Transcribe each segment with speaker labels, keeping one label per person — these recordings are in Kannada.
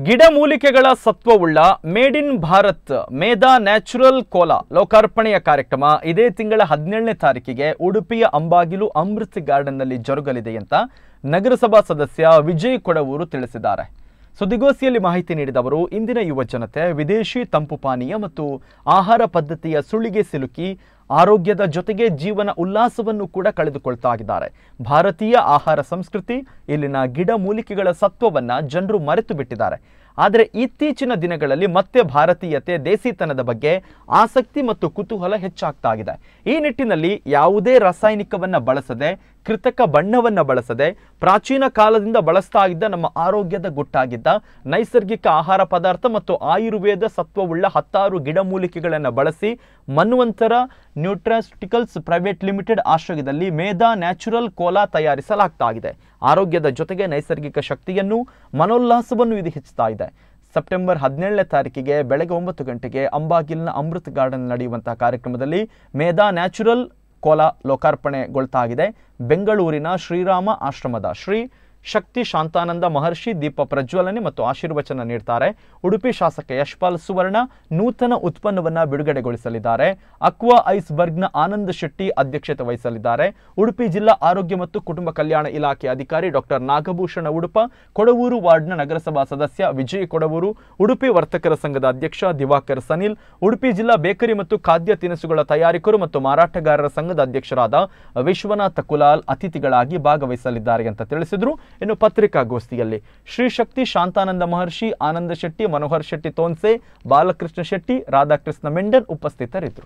Speaker 1: ಗಿಡಮೂಲಿಕೆಗಳ ಸತ್ವವುಳ್ಳ made in Bharat Medha natural cola ಲೋಕಾರ್ಪಣೆಯ ಕಾರ್ಯಕ್ರಮ ಇದೇ ತಿಂಗಳ ಹದಿನೇಳನೇ ತಾರೀಕಿಗೆ ಉಡುಪಿಯ ಅಂಬಾಗಿಲು ಅಮೃತ್ ಗಾರ್ಡನ್ನಲ್ಲಿ ಜರುಗಲಿದೆ ಅಂತ ನಗರಸಭಾ ಸದಸ್ಯ ವಿಜಯ್ ಕೊಡವೂರು ತಿಳಿಸಿದ್ದಾರೆ ಸುದ್ದಿಗೋಷ್ಠಿಯಲ್ಲಿ ಮಾಹಿತಿ ನೀಡಿದ ಅವರು ಇಂದಿನ ಯುವ ಜನತೆ ವಿದೇಶಿ ತಂಪು ಪಾನೀಯ ಮತ್ತು ಆಹಾರ ಪದ್ಧತಿಯ ಸುಳಿಗೆ ಸಿಲುಕಿ ಆರೋಗ್ಯದ ಜೊತೆಗೆ ಜೀವನ ಉಲ್ಲಾಸವನ್ನು ಕೂಡ ಕಳೆದುಕೊಳ್ತಾ ಇದ್ದಾರೆ ಭಾರತೀಯ ಆಹಾರ ಸಂಸ್ಕೃತಿ ಇಲ್ಲಿನ ಗಿಡ ಮೂಲಿಕೆಗಳ ಸತ್ವವನ್ನ ಜನರು ಮರೆತು ಬಿಟ್ಟಿದ್ದಾರೆ ಆದರೆ ಇತ್ತೀಚಿನ ದಿನಗಳಲ್ಲಿ ಮತ್ತೆ ಭಾರತೀಯತೆ ದೇಸಿತನದ ಬಗ್ಗೆ ಆಸಕ್ತಿ ಮತ್ತು ಕುತೂಹಲ ಹೆಚ್ಚಾಗ್ತಾ ಇದೆ ಈ ನಿಟ್ಟಿನಲ್ಲಿ ಯಾವುದೇ ರಾಸಾಯನಿಕವನ್ನ ಬಳಸದೆ ಕೃತಕ ಬಣ್ಣವನ್ನ ಬಳಸದೆ ಪ್ರಾಚೀನ ಕಾಲದಿಂದ ಬಳಸ್ತಾ ಇದ್ದ ನಮ್ಮ ಆರೋಗ್ಯದ ಗುಟ್ಟಾಗಿದ್ದ ನೈಸರ್ಗಿಕ ಆಹಾರ ಪದಾರ್ಥ ಮತ್ತು ಆಯುರ್ವೇದ ಸತ್ವವುಳ್ಳ ಹತ್ತಾರು ಗಿಡಮೂಲಿಕೆಗಳನ್ನು ಬಳಸಿ ಮನ್ವಂತರ ನ್ಯೂಟ್ರಾಸ್ಟಿಕಲ್ಸ್ ಪ್ರೈವೇಟ್ ಲಿಮಿಟೆಡ್ ಆಶ್ರಯದಲ್ಲಿ ಮೇಧಾ ನ್ಯಾಚುರಲ್ ಕೋಲಾ ತಯಾರಿಸಲಾಗ್ತಾ ಇದೆ ಆರೋಗ್ಯದ ಜೊತೆಗೆ ನೈಸರ್ಗಿಕ ಶಕ್ತಿಯನ್ನು ಮನೋಲ್ಲಾಸವನ್ನು ಇದು ಹೆಚ್ಚುತ್ತಾ ಇದೆ ಸೆಪ್ಟೆಂಬರ್ ಹದಿನೇಳನೇ ತಾರೀಕಿಗೆ ಬೆಳಗ್ಗೆ ಒಂಬತ್ತು ಗಂಟೆಗೆ ಅಂಬಾಗಿಲ್ನ ಅಮೃತ್ ಗಾರ್ಡನ್ ನಡೆಯುವಂತಹ ಕಾರ್ಯಕ್ರಮದಲ್ಲಿ ಮೇಧಾ ನ್ಯಾಚುರಲ್ ಕೋಲಾ ಲೋಕಾರ್ಪಣೆಗೊಳ್ತಾ ಇದೆ ಬೆಂಗಳೂರಿನ ಶ್ರೀರಾಮ ಆಶ್ರಮದ ಶ್ರೀ ಶಕ್ತಿ ಶಾಂತಾನಂದ ಮಹರ್ಷಿ ದೀಪ ಪ್ರಜ್ವಲನೆ ಮತ್ತು ಆಶೀರ್ವಚನ ನೀಡ್ತಾರೆ ಉಡುಪಿ ಶಾಸಕ ಯಶ್ಪಾಲ್ ಸುವರ್ಣ ನೂತನ ಉತ್ಪನ್ನವನ್ನ ಬಿಡುಗಡೆಗೊಳಿಸಲಿದ್ದಾರೆ ಅಕ್ವಾ ಐಸ್ ಬರ್ಗ್ನ ಆನಂದ್ ಶೆಟ್ಟಿ ಅಧ್ಯಕ್ಷತೆ ವಹಿಸಲಿದ್ದಾರೆ ಉಡುಪಿ ಜಿಲ್ಲಾ ಆರೋಗ್ಯ ಮತ್ತು ಕುಟುಂಬ ಕಲ್ಯಾಣ ಇಲಾಖೆ ಅಧಿಕಾರಿ ಡಾಕ್ಟರ್ ನಾಗಭೂಷಣ ಉಡುಪ ಕೊಡವೂರು ವಾರ್ಡ್ನ ನಗರಸಭಾ ಸದಸ್ಯ ವಿಜಯ್ ಕೊಡವೂರು ಉಡುಪಿ ವರ್ತಕರ ಸಂಘದ ಅಧ್ಯಕ್ಷ ದಿವಾಕರ್ ಸನಿಲ್ ಉಡುಪಿ ಜಿಲ್ಲಾ ಬೇಕರಿ ಮತ್ತು ಖಾದ್ಯ ತಿನಿಸುಗಳ ತಯಾರಕರು ಮತ್ತು ಮಾರಾಟಗಾರರ ಸಂಘದ ಅಧ್ಯಕ್ಷರಾದ ವಿಶ್ವನಾಥ ಕುಲಾಲ್ ಅತಿಥಿಗಳಾಗಿ ಭಾಗವಹಿಸಲಿದ್ದಾರೆ ಅಂತ ತಿಳಿಸಿದ್ರು ಇನ್ನು ಪತ್ರಿಕಾಗೋಷ್ಠಿಯಲ್ಲಿ ಶ್ರೀ ಶಕ್ತಿ ಶಾಂತಾನಂದ ಮಹರ್ಷಿ ಆನಂದ ಶೆಟ್ಟಿ ಮನೋಹರ್ ಶೆಟ್ಟಿ ತೋನ್ಸೆ ಬಾಲಕೃಷ್ಣ ಶೆಟ್ಟಿ ರಾಧಾಕೃಷ್ಣ ಮೆಂಡನ್ ಉಪಸ್ಥಿತರಿದ್ದರು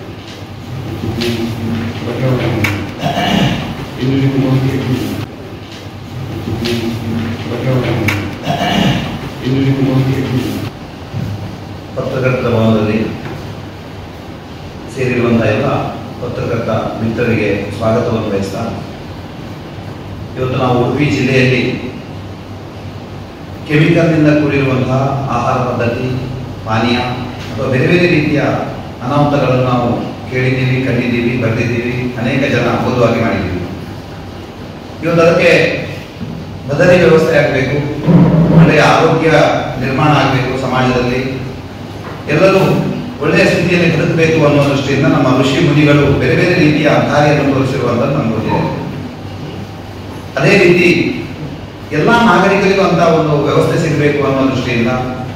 Speaker 2: ಪತ್ರಕರ್ತರ ಭವನದಲ್ಲಿ ಸೇರಿರುವಂತಹ ಎಲ್ಲ ಪತ್ರಕರ್ತ ಮಿತ್ರರಿಗೆ ಸ್ವಾಗತವನ್ನು ಬಯಸ್ತಾ ಇವತ್ತು ನಾವು ಉಡುಪಿ ಜಿಲ್ಲೆಯಲ್ಲಿ ಕೆಮಿಕಲ್ನಿಂದ ಕೂಡಿರುವಂತಹ ಆಹಾರ ಪದ್ಧತಿ ಪಾನೀಯ ಅಥವಾ ಬೇರೆ ಬೇರೆ ರೀತಿಯ ಅನಾಹುತಗಳನ್ನು ನಾವು ಕೇಳಿದ್ದೀವಿ ಕಂಡಿದ್ದೀವಿ ಬರೆದಿದ್ದೀವಿ ಅನೇಕ ಜನ ಓದುವಾಗಿ ಮಾಡಿದ್ದೀವಿ ಇವತ್ತು ಅದಕ್ಕೆ ಬದಲಿ ವ್ಯವಸ್ಥೆ ಆಗಬೇಕು ಒಳ್ಳೆಯ ಆರೋಗ್ಯ ನಿರ್ಮಾಣ ಆಗಬೇಕು ಸಮಾಜದಲ್ಲಿ ಎಲ್ಲರೂ ಒಳ್ಳೆಯ ಸ್ಥಿತಿಯಲ್ಲಿ ಬದುಕಬೇಕು ಅನ್ನೋ ದೃಷ್ಟಿಯಿಂದ ನಮ್ಮ ಋಷಿ ಮುನಿಗಳು ಬೇರೆ ಬೇರೆ ರೀತಿಯ ಕಾರ್ಯವನ್ನು ತೋರಿಸಿರುವಂಥದ್ದು ನಮ್ಗೆ ಗೊತ್ತಿದೆ ಅದೇ ರೀತಿ ಎಲ್ಲ ನಾಗರಿಕರಿಗೂ ಅಂತ ಒಂದು ವ್ಯವಸ್ಥೆ ಸಿಗಬೇಕು ಅನ್ನೋ ದೃಷ್ಟಿಯಿಂದ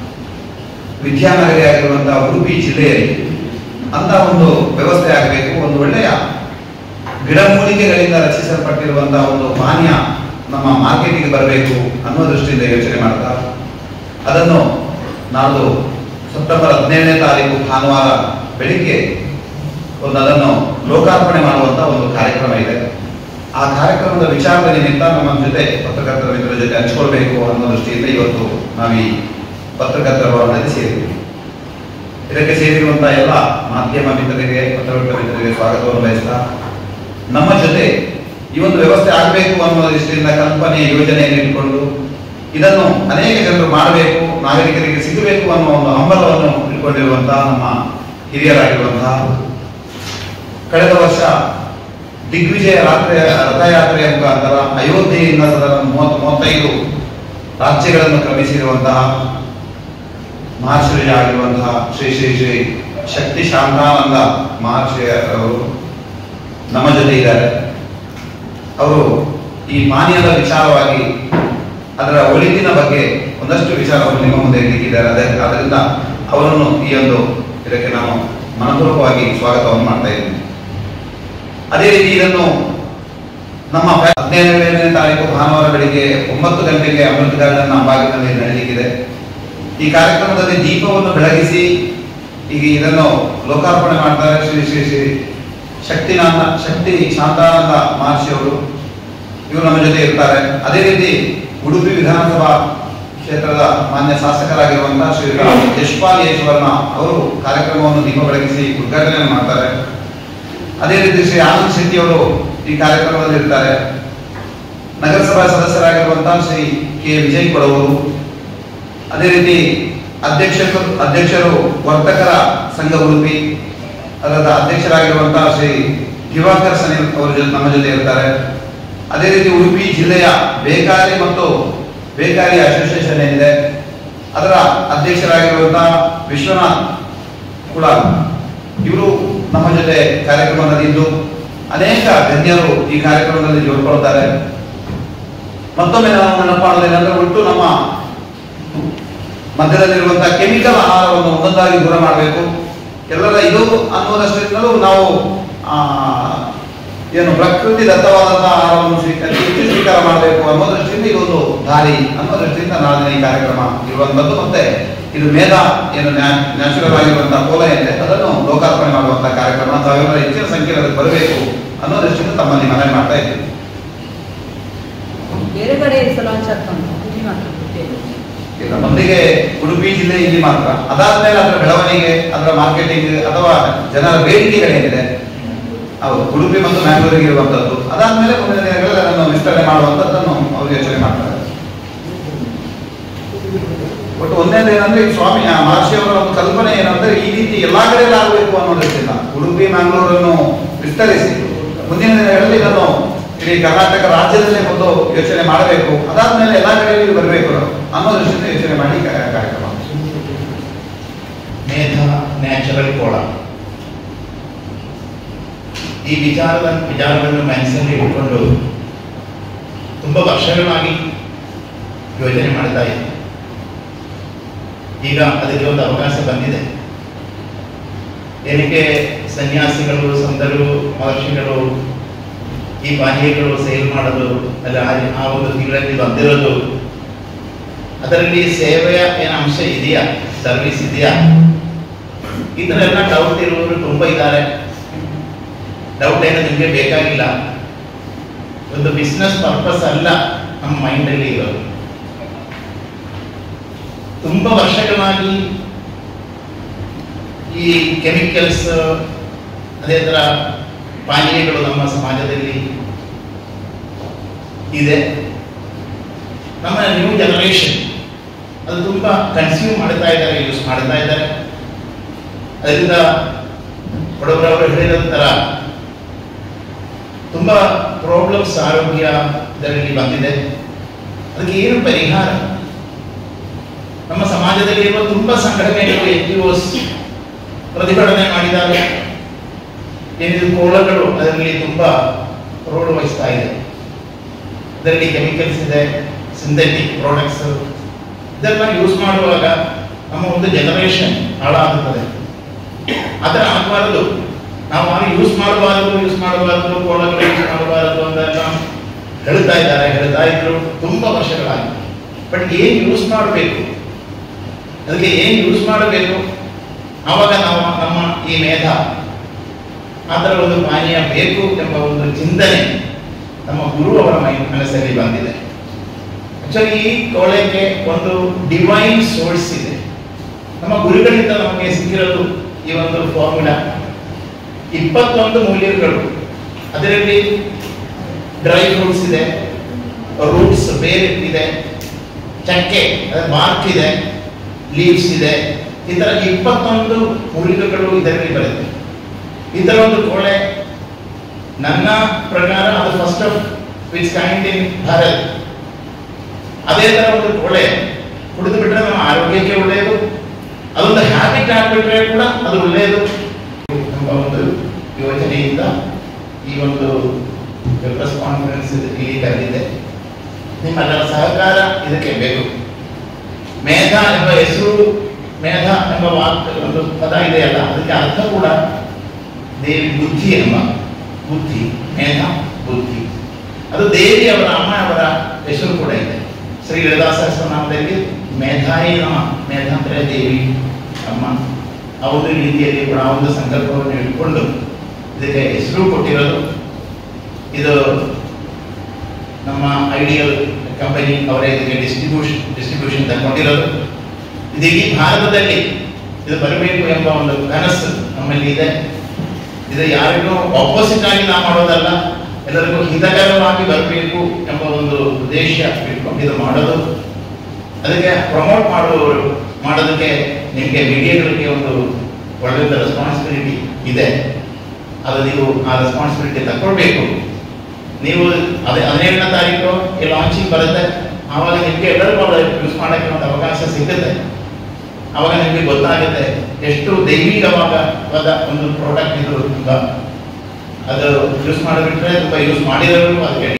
Speaker 2: ವಿದ್ಯಾನಗರಿ ಆಗಿರುವಂತಹ ಉಡುಪಿ ಜಿಲ್ಲೆಯಲ್ಲಿ ಅಂತ ಒಂದು ವ್ಯವಸ್ಥೆ ಆಗಬೇಕು ಒಂದು ಒಳ್ಳೆಯ ಗಿಡಮೂಲಿಕೆಗಳಿಂದ ರಚಿಸಲ್ಪಟ್ಟಿರುವಂತಹ ಒಂದು ಪಾನೀಯ ನಮ್ಮ ಮಾರ್ಕೆಟಿಗೆ ಬರಬೇಕು ಅನ್ನೋ ದೃಷ್ಟಿಯಿಂದ ಯೋಚನೆ ಮಾಡ್ತಾ ಅದನ್ನು ನಾಳ್ದು ಸೆಪ್ಟೆಂಬರ್ ಹದಿನೇಳನೇ ತಾರೀಕು ಭಾನುವಾರ ಬೆಳಿಗ್ಗೆ ಒಂದು ಅದನ್ನು ಲೋಕಾರ್ಪಣೆ ಮಾಡುವಂತ ಒಂದು ಕಾರ್ಯಕ್ರಮ ಇದೆ ಆ ಕಾರ್ಯಕ್ರಮದ ವಿಚಾರದ ನಿಮಿತ್ತ ನಮ್ಮ ಜೊತೆ ಪತ್ರಕರ್ತರ ಮಿತ್ರರ ಜೊತೆ ಹಂಚ್ಕೊಳ್ಬೇಕು ಅನ್ನೋ ದೃಷ್ಟಿಯಿಂದ ಇವತ್ತು ನಾವು ಈ ಪತ್ರಕರ್ತರ ಭವನದಲ್ಲಿ ಸೇರಿದ್ದೀವಿ ಇದಕ್ಕೆ ಸೇರಿರುವಂತಹ ಎಲ್ಲ ಮಾಧ್ಯಮ ಮಿತ್ರರಿಗೆ ಪತ್ರಕರ್ತರ ಮಿತ್ರರಿಗೆ ಸ್ವಾಗತವನ್ನು ಬಯಸ್ತಾ ನಮ್ಮ ಜೊತೆ ಈ ಒಂದು ವ್ಯವಸ್ಥೆ ಆಗಬೇಕು ಅನ್ನೋ ದೃಷ್ಟಿಯಿಂದ ಕಲ್ಪನೆ ಯೋಜನೆಯನ್ನು ಇಟ್ಕೊಂಡು ಇದನ್ನು ಅನೇಕ ಜನರು ಮಾಡಬೇಕು ನಾಗರಿಕರಿಗೆ ಸಿಗಬೇಕು ಅನ್ನೋ ಒಂದು ಹಂಬಲವನ್ನು ಇಟ್ಕೊಂಡಿರುವಂತಹ ನಮ್ಮ ಹಿರಿಯರಾಗಿರುವಂತಹ ಕಳೆದ ವರ್ಷ ದಿಗ್ವಿಜಯ ರಾತ್ರಿ ರಥಯಾತ್ರೆಯ ಮುಖಾಂತರ ಅಯೋಧ್ಯೆಯಿಂದ ಸದಾ ಮೂವತ್ತು ಮೂವತ್ತೈದು ರಾಜ್ಯಗಳನ್ನು ಕ್ರಮಿಸಿರುವಂತಹ ಮಹರ್ಷಿ ಆಗಿರುವಂತಹ ಶ್ರೀ ಶ್ರೀ ಶ್ರೀ ಶಕ್ತಿ ಶಾಂತಾನಂದ ಮಹರ್ಷಿ ಅವರು ನಮ್ಮ ಜೊತೆ ಇದ್ದಾರೆ ಅವರು ಈ ಪಾನೀಯದ ವಿಚಾರವಾಗಿ ಅದರ ಒಳಿತಿನ ಬಗ್ಗೆ ಒಂದಷ್ಟು ವಿಚಾರವನ್ನು ನಿಮ್ಮ ಮುಂದೆ ಇಟ್ಟಿದ್ದಾರೆ ಅದೇ ಅದರಿಂದ ಅವರನ್ನು ಈ ಒಂದು ಇದಕ್ಕೆ ನಾನು ಮನಪೂರ್ವಕವಾಗಿ ಸ್ವಾಗತವನ್ನು ಮಾಡ್ತಾ ಇದ್ದೀನಿ ಅದೇ ರೀತಿ ಇದನ್ನು ನಮ್ಮ ಹದಿನೈದನೇ ತಾರೀಕು ಭಾನುವಾರ ಬೆಳಿಗ್ಗೆ ಒಂಬತ್ತು ಗಂಟೆಗೆ ಅಮೃತ ಗಾರ್ಡನ್ ಅಂಬಾಗಿನಲ್ಲಿ ನಡೆಯಲಿಕ್ಕಿದೆ ಈ ಕಾರ್ಯಕ್ರಮದಲ್ಲಿ ದೀಪವನ್ನು ಬೆಳಗಿಸಿ ಈಗ ಇದನ್ನು ಲೋಕಾರ್ಪಣೆ ಮಾಡ್ತಾರೆ ಶ್ರೀ ಶ್ರೀ ಶ್ರೀ ಶಕ್ತಿನಾಥ ಶಕ್ತಿ ಶಾಂತಾನಂದ ಮಹರ್ಷಿ ಅವರು ಇವರು ನಮ್ಮ ಜೊತೆ ಇರ್ತಾರೆ ಅದೇ ರೀತಿ ಉಡುಪಿ ವಿಧಾನಸಭಾ ಕ್ಷೇತ್ರದ ಮಾನ್ಯ ಶಾಸಕರಾಗಿರುವಂತಹ ಶ್ರೀ ಯಶ್ಪಾಲ್ ಯಶ್ವರ್ಣ ಅವರು ಕಾರ್ಯಕ್ರಮವನ್ನು ದೀಪ ಬೆಳಗಿಸಿ ಉದ್ಘಾಟನೆ ಮಾಡ್ತಾರೆ ಅದೇ ರೀತಿ ಶ್ರೀ ಆನಂದ್ ಶೆಟ್ಟಿ ಅವರು ಈ ಕಾರ್ಯಕ್ರಮದಲ್ಲಿ ಇರ್ತಾರೆ ನಗರಸಭಾ ಸದಸ್ಯರಾಗಿರುವಂತಹ ಶ್ರೀ ಕೆ ವಿಜಯ್ ಕೊಡವರು ಅದೇ ರೀತಿ ಅಧ್ಯಕ್ಷರು ಅಧ್ಯಕ್ಷರು ವರ್ತಕರ ಸಂಘ ಉಡುಪಿ ಅದರ ಅಧ್ಯಕ್ಷರಾಗಿರುವಂತಹ ಶ್ರೀ ದಿವಾಕರ್ ಸನಿಲ್ ಅವರು ಜೊತೆ ನಮ್ಮ ಜೊತೆ ಇರ್ತಾರೆ ಅದೇ ರೀತಿ ಉಡುಪಿ ಜಿಲ್ಲೆಯ ಬೇಕಾರಿ ಮತ್ತು ಬೇಕಾರಿ ಅಸೋಸಿಯೇಷನ್ ಏನಿದೆ ಅಧ್ಯಕ್ಷರಾಗಿರುವಂತಹ ವಿಶ್ವನಾಥ್ ಕುಳ ಇವರು ನಮ್ಮ ಜೊತೆ ಕಾರ್ಯಕ್ರಮದಲ್ಲಿ ಇದ್ದು ಅನೇಕ ಗಣ್ಯರು ಈ ಕಾರ್ಯಕ್ರಮದಲ್ಲಿ ಜೋಡ್ಕೊಳ್ತಾರೆ ಮತ್ತೊಮ್ಮೆ ನಾವು ನೆನಪು ಮಾಡೋದೇನೆಂದ್ರೆ ಒಟ್ಟು ನಮ್ಮ ಮಧ್ಯದಲ್ಲಿರುವಂತಹ ಕೆಮಿಕಲ್ ಆಹಾರವನ್ನು ಒಂದೊಂದಾಗಿ ದೂರ ಮಾಡಬೇಕು ಎಲ್ಲರ ಇದು ಅನ್ನೋದಷ್ಟರಿಂದಲೂ ನಾವು ಆ, ಏನು ಪ್ರಕೃತಿ ದತ್ತವಾದಂತಹ ಆಹಾರವನ್ನು ಸ್ವೀಕರಿಸಿ ಹೆಚ್ಚು ಸ್ವೀಕಾರ ಮಾಡಬೇಕು ಅನ್ನೋ ದೃಷ್ಟಿಯಿಂದ ಇದೊಂದು ದಾರಿ ಅನ್ನೋ ದೃಷ್ಟಿಯಿಂದ ನಾಳಿನ ಈ ಕಾರ್ಯಕ್ರಮ ಇರುವಂತದ್ದು ಮತ್ತೆ ಇದು ಮೇಧ ಏನು ನ್ಯಾಚುರಲ್ ಆಗಿರುವಂತಹ ಕೋಲ ಏನಿದೆ ಅದನ್ನು ಲೋಕಾರ್ಪಣೆ ಮಾಡುವಂತಹ ಕಾರ್ಯಕ್ರಮ ತಾವೆಲ್ಲರ ಹೆಚ್ಚಿನ ಸಂಖ್ಯೆಯಲ್ಲಿ ಅದಕ್ಕೆ ಬರಬೇಕು ಅನ್ನೋ ದೃಷ್ಟಿಯಿಂದ ತಮ್ಮಲ್ಲಿ ಮನವಿ ಮಾಡ್ತಾ ಇದ್ದೀವಿ
Speaker 3: ಬೇರೆ ಕಡೆ ಈ ಸಲ ಚರ್ಕೊಂಡು ಇಲ್ಲಿ ಮಾತ್ರ ಗೊತ್ತಿಲ್ಲ.
Speaker 2: ಇಲ್ಲ ಮೊದಲಿಗೆ ಉಡುಪಿ ಜಿಲ್ಲೆ ಇಲ್ಲಿ ಮಾತ್ರ ಅದಾದ್ಮೇಲೆ ಅದರ ಬೆಳವಣಿಗೆ ಅದರ ಮಾರ್ಕೆಟಿಂಗ್ ಅಥವಾ ಜನರ ಬೇಡಿಕೆಗಳೇನಿದೆ ಹೌದು ಉಡುಪಿ ಮತ್ತು ಮ್ಯಾಂಗ್ಳೂರಿಗೆ ಇರುವಂತದ್ದು ಅದಾದ್ಮೇಲೆ ಮುಂದಿನ ದಿನಗಳಲ್ಲಿ ಅದನ್ನು ವಿಸ್ತರಣೆ ಮಾಡುವಂತದ್ದನ್ನು ಅವರು ಯೋಚನೆ ಮಾಡ್ತಾರೆ ಒಟ್ಟು ಒಂದೇದು ಏನಂದ್ರೆ ಈ ಸ್ವಾಮಿ ಆ ಮಹರ್ಷಿ ಅವರ ಒಂದು ಕಲ್ಪನೆ ಏನಂದ್ರೆ ಈ ರೀತಿ ಎಲ್ಲಾ ಕಡೆಯಲ್ಲಿ ಆಗಬೇಕು ಅನ್ನೋದಕ್ಕಿಂತ ಉಡುಪಿ ಮ್ಯಾಂಗ್ಳೂರನ್ನು ವಿಸ್ತರಿಸಿ ಮುಂದಿನ ದಿನಗಳಲ್ಲಿ ಇದನ್ನು ಇಡೀ ಕರ್ನಾಟಕ ರಾಜ್ಯದಲ್ಲೇ ಒಂದು ಯೋಚನೆ ಮಾಡಬೇಕು ಅದಾದ್ಮೇಲೆ ಎಲ್ಲಾ ಕಡೆಯಲ್ಲಿ ಬರಬೇಕು ಅನ್ನೋ ದೃಷ್ಟಿಯಿಂದ ಯೋಚನೆ ಮಾಡಿ ಈ ಕಾರ್ಯ- ಕಾರ್ಯಕ್ರಮ
Speaker 4: ಮೇಧ ನ್ಯಾಚುರಲ್ ಕೋಳ ಈ ವಿಚಾರದ ವಿಚಾರವನ್ನು ಮನಸ್ಸಲ್ಲಿ ಇಟ್ಕೊಂಡು ತುಂಬಾ ವರ್ಷಗಳಾಗಿ ಯೋಚನೆ ಮಾಡ್ತಾ ಇದ್ದೆ ಈಗ ಅದಕ್ಕೆ ಒಂದು ಅವಕಾಶ ಬಂದಿದೆ ಏನಕ್ಕೆ ಸನ್ಯಾಸಿಗಳು ಸಂತರು ಮಹರ್ಷಿಗಳು ಈ ಪಾನೀಯಗಳು ಸೇಲ್ ಮಾಡೋದು ಅಲ್ಲ ಆ- ಆ ಒಂದು ತಿಂಗಳಲ್ಲಿ ಬಂದಿರೋದು ಅದರಲ್ಲಿ ಸೇವೆಯ ಏನು ಅಂಶ ಇದೆಯಾ ಸರ್ವಿಸ್ ಇದೆಯಾ ಈ ಥರ ಎಲ್ಲ ಡೌಟ್ ಇರುವವರು ತುಂಬಾ ಇದ್ದಾರೆ ಡೌಟ್ ಏನು ನಿಮಗೆ ಬೇಕಾಗಿಲ್ಲ ಒಂದು ಬಿಸ್ನೆಸ್ ಪರ್ಪಸ್ ಅಲ್ಲ ನಮ್ಮ ಮೈಂಡಲ್ಲಿ ಇರೋದು ತುಂಬಾ ವರ್ಷಗಳಾಗಿ ಈ ಕೆಮಿಕಲ್ಸ್ ಅದೇ ಥರ ಪಾನೀಯಗಳು ನಮ್ಮ ಸಮಾಜದಲ್ಲಿ ಇದೆ ನಮ್ಮ ನ್ಯೂ ಜನರೇಷನ್ ಅದು ತುಂಬಾ ಕನ್ಸ್ಯೂಮ್ ಮಾಡ್ತಾ ಇದ್ದಾರೆ ಯೂಸ್ ಮಾಡ್ತಾ ಇದ್ದಾರೆ ಅದರಿಂದ ಬಡವರವರು ಹೇಳಿದ ಥರ ತುಂಬಾ ಪ್ರಾಬ್ಲಮ್ಸ್ ಆರೋಗ್ಯ ಇದರಲ್ಲಿ ಬಂದಿದೆ ಅದಕ್ಕೆ ಏನು ಪರಿಹಾರ ನಮ್ಮ ಸಮಾಜದಲ್ಲಿ ಇರುವ ತುಂಬಾ ಸಂಘಟನೆಗಳು ಎನ್ ಜಿ ಒಸ್ ಪ್ರತಿಭಟನೆ ಮಾಡಿದ್ದಾರೆ ಏನಿದು ಕೋಳಗಳು ಅದರಲ್ಲಿ ತುಂಬಾ ರೋಲ್ ವಹಿಸ್ತಾ ಇದೆ ಇದರಲ್ಲಿ ಕೆಮಿಕಲ್ಸ್ ಇದೆ ಸಿಂಥೆಟಿಕ್ ಪ್ರಾಡಕ್ಟ್ಸ್ ಇದೆಲ್ಲ ಯೂಸ್ ಮಾಡುವಾಗ ನಮ್ಮ ಒಂದು ಜನರೇಷನ್ ಹಾಳಾಗುತ್ತದೆ ಆ ಥರ ಆಗಬಾರದು ನಾವು ಆಗ ಯೂಸ್ ಮಾಡಬಾರದು ಯೂಸ್ ಮಾಡಬಾರದು ಕೋಳಗಳು ಯೂಸ್ ಮಾಡಬಾರದು ಅಂತೆಲ್ಲ ಹೇಳ್ತಾ ಇದ್ದಾರೆ ಹೇಳ್ತಾ ಇದ್ರು ತುಂಬಾ ವರ್ಷಗಳಾಗಿ ಬಟ್ ಏನ್ ಯೂಸ್ ಮಾಡಬೇಕು ಅದಕ್ಕೆ ಏನ್ ಯೂಸ್ ಮಾಡಬೇಕು ಆವಾಗ ನಾವು ನಮ್ಮ ಈ ಮೇಧ ಆ ಥರ ಒಂದು ಪಾನೀಯ ಬೇಕು ಎಂಬ ಒಂದು ಚಿಂತನೆ ನಮ್ಮ ಗುರು ಅವರ ಮೈ ಮನಸ್ಸಲ್ಲಿ ಬಂದಿದೆ ಆಕ್ಚುಲಿ ಈ ಕೋಳೆಗೆ ಒಂದು ಡಿವೈನ್ ಸೋರ್ಸ್ ಇದೆ ನಮ್ಮ ಗುರುಗಳಿಂದ ನಮಗೆ ಸಿಕ್ಕಿರೋದು ಈ ಒಂದು ಫಾರ್ಮುಲಾ ಇಪ್ಪತ್ತೊಂದು ಮೂಲಿಕೆಗಳು ಅದರಲ್ಲಿ ಡ್ರೈ ಫ್ರೂಟ್ಸ್ ಇದೆ ರೂಟ್ಸ್ ಬೇರೆ ಇದೆ ಚಕ್ಕೆ ಮಾರ್ಕ್ ಇದೆ ಲೀವ್ಸ್ ಇದೆ ಈ ತರ ಇಪ್ಪತ್ತೊಂದು ಮೂಲಿಕೆಗಳು ಇದರಲ್ಲಿ ಬರುತ್ತೆ ಈ ತರ ಒಂದು ಕೋಳೆ ನನ್ನ ಪ್ರಕಾರ ಅದು first of which kind in Bharat ಅದೇ ತರ ಒಂದು ಕೋಳೆ ಕುಡಿದು ಬಿಟ್ರೆ ನಮ್ಮ ಆರೋಗ್ಯಕ್ಕೆ ಒಳ್ಳೆಯದು ಅದೊಂದು ಹ್ಯಾಬಿಟ್ ಆಗ್ಬಿಟ್ರೆ ಕೂಡ ಅದು ಒಳ್ಳೆಯದು ಎಂಬ ಒಂದು ಯೋಜನೆಯಿಂದ ಈ ಒಂದು ಪ್ರೆಸ್ ಕಾನ್ಫರೆನ್ಸ್ ಇಲ್ಲಿ ಕರೆದಿದೆ ನಿಮ್ಮೆಲ್ಲರ ಸಹಕಾರ ಇದಕ್ಕೆ ಬೇಕು ಮೇಧ ಎಂಬ ಹೆಸರು ಮೇಧ ಎಂಬ ವಾಕ್ ಒಂದು ಪದ ಇದೆಯಲ್ಲ ಅದಕ್ಕೆ ಅರ್ಥ ಕೂಡ ದೇವಿ ಬುದ್ಧಿ ಎಂಬ ಬುದ್ಧಿ ಮೇಧ ಬುದ್ಧಿ ಅದು ದೇವಿ ಅವರ ಅಮ್ಮ ಅವರ ಹೆಸರು ಕೂಡ ಇದೆ ಶ್ರೀ ಲಲಿತಾ ಸಹಸ್ರನಾಮದಲ್ಲಿ ಮೇಧಾಯಿ ನಮ ಮೇಧ ಅಂದ್ರೆ ದೇವಿ ಅಮ್ಮ ಆ ಒಂದು ರೀತಿಯಲ್ಲಿ ಕೂಡ ಆ ಒಂದು ಸಂಕಲ್ಪವನ್ನು ಇಟ್ಕೊಂಡು ಇದಕ್ಕೆ ಹೆಸರು ಕೊಟ್ಟಿರೋದು ಇದು ನಮ್ಮ ಐಡಿಯಲ್ ಕಂಪನಿ ಅವರೇ ಇದಕ್ಕೆ ಡಿಸ್ಟ್ರಿಬ್ಯೂಷನ್ ಡಿಸ್ಟ್ರಿಬ್ಯೂಷನ್ ತಗೊಂಡಿರೋದು ಇದು ಇಡೀ ಭಾರತದಲ್ಲಿ ಇದು ಬರಬೇಕು ಎಂಬ ಒಂದು ಕನಸು ನಮ್ಮಲ್ಲಿ ಇದೆ ಇದು ಯಾರಿಗೂ ಆಪೋಸಿಟ್ ಆಗಿ ನಾವು ಮಾಡೋದಲ್ಲ ಎಲ್ಲರಿಗೂ ಹಿತಕರವಾಗಿ ಬರಬೇಕು ಎಂಬ ಒಂದು ಉದ್ದೇಶ ಇಟ್ಕೊಂಡು ಇದು ಮಾಡೋದು ಅದಕ್ಕೆ ಪ್ರಮೋಟ್ ಮಾಡುವವರು ಮಾಡೋದಕ್ಕೆ ನಿಮಗೆ ಮೀಡಿಯಾಗಳಿಗೆ ಒಂದು ಒಳ್ಳೆಯ ರೆಸ್ಪಾನ್ಸಿಬಿಲಿಟಿ ಇದೆ ಅದು ನೀವು ಆ ರೆಸ್ಪಾನ್ಸಿಬಿಲಿಟಿ ತಗೊಳ್ಬೇಕು ನೀವು ಅದೇ ಹದಿನೇಳನೇ ತಾರೀಕು ಈ ಲಾಂಚಿಂಗ್ ಬರುತ್ತೆ ಆವಾಗ ನಿಮಗೆ ಎಲ್ಲರಿಗೂ ಯೂಸ್ ಮಾಡೋಕ್ಕೆ ಒಂದು ಅವಕಾಶ ಸಿಗುತ್ತೆ ಅವಾಗ ನಿಮಗೆ ಗೊತ್ತಾಗುತ್ತೆ ಎಷ್ಟು ದೈವಿಕವಾದ ಒಂದು ಪ್ರಾಡಕ್ಟ್ ಇದು ತುಂಬ ಅದು ಯೂಸ್ ಮಾಡಿಬಿಟ್ರೆ ತುಂಬ ಯೂಸ್ ಮಾಡಿರೋರು ಅದಕ್ಕೆ